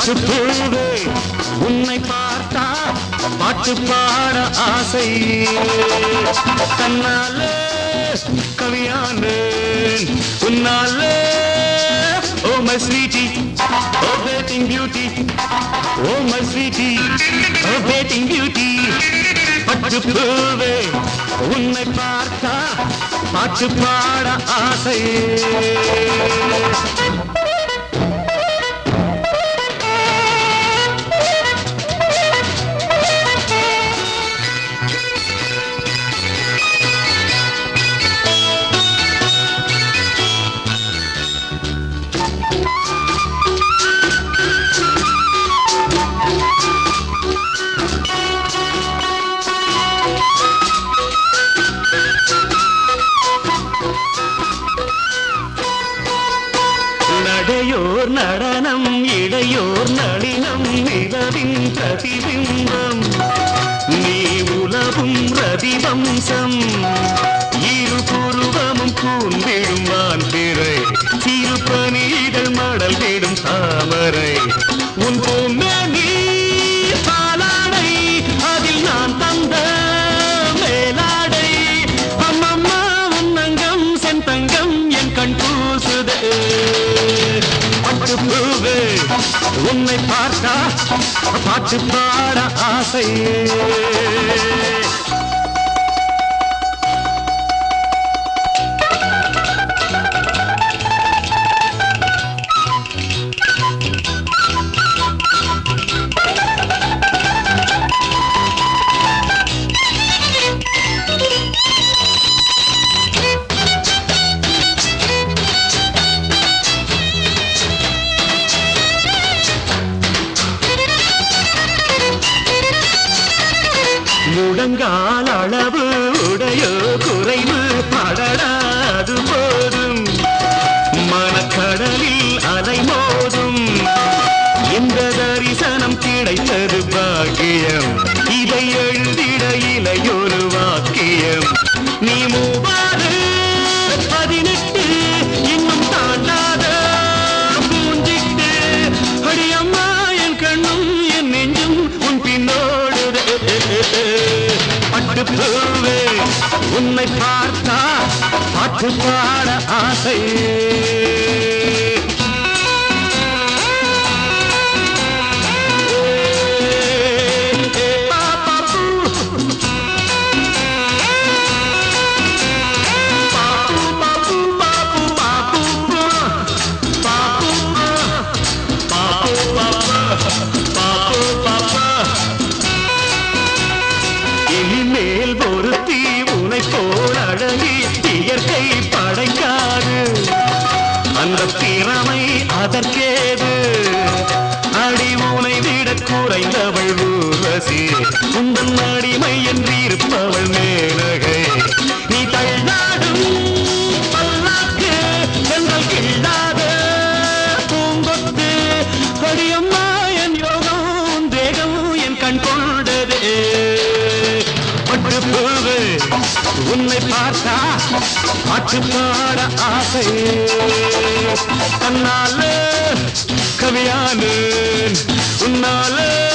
பட்டு பூவே உன்னை பார்த்தா பாட்டு பாட ஆசை தன்னாலே கவியானேன் உன்னாலே oh my sweetie oh petting beauty oh my sweetie oh petting beauty பட்டு பூவே உன்னை பார்த்தா பாட்டு பாட ஆசை நடையோர் நடனம் இடையோர் நளினம் நிலவின் பிரதிபிம்பம் நீ உலவும் ரதிவம்சம் இரு புருவமும் கூந்திடும் மாந்திரை சிறு பணிகள் மடல் விடும் தாமரை உன் பொன்னி பாலாடை அதில் நான் தந்த மேலாடை அம்மம்மா உன்னங்கம் செந்தங்கம் என் கண் பூசுதே பட்டு பூவே உன்னை பார்த்தா பாட்டு பாட ஆசை முடங்கால் அளவு உடையோ குறைவு படடாது போதும் மனக்கடலில் அலை மோதும் இந்த தரிசனம் கிடைத்தது பாக்கியம் இதை எழுதிட இலையொரு வாக்கியம் நீ மூவாறு பதினெட்டு இன்னும் தாண்டாத பூஞ்சிட்டு அடியம்மா என் கண்ணும் என் நெஞ்சும் உன் பின்னோடு பட்டு பூவே உன்னை பார்த்தா பாட்டு பாட ஆசை இனிமேல் ஒருத்தி உனை போல் அழகி இயற்கை படைக்காது அந்த திறமை அதற்கேது அடி உனை விட குறைந்தவள் ஊர்வசி உந்தன் அடிமை என்றிருப்பவள் மேலகை நீ தள்ளாடும் பல்லாக்கு சென்றல் கிள்ளாத பூங்கொத்து அடியம்மா என் யோகம் தேகம் என் கண் கொண்டதே பட்டு பூவு உன்னை பார்த்தா பாட்டு பாட ஆசை தன்னால கவியானு உன்னால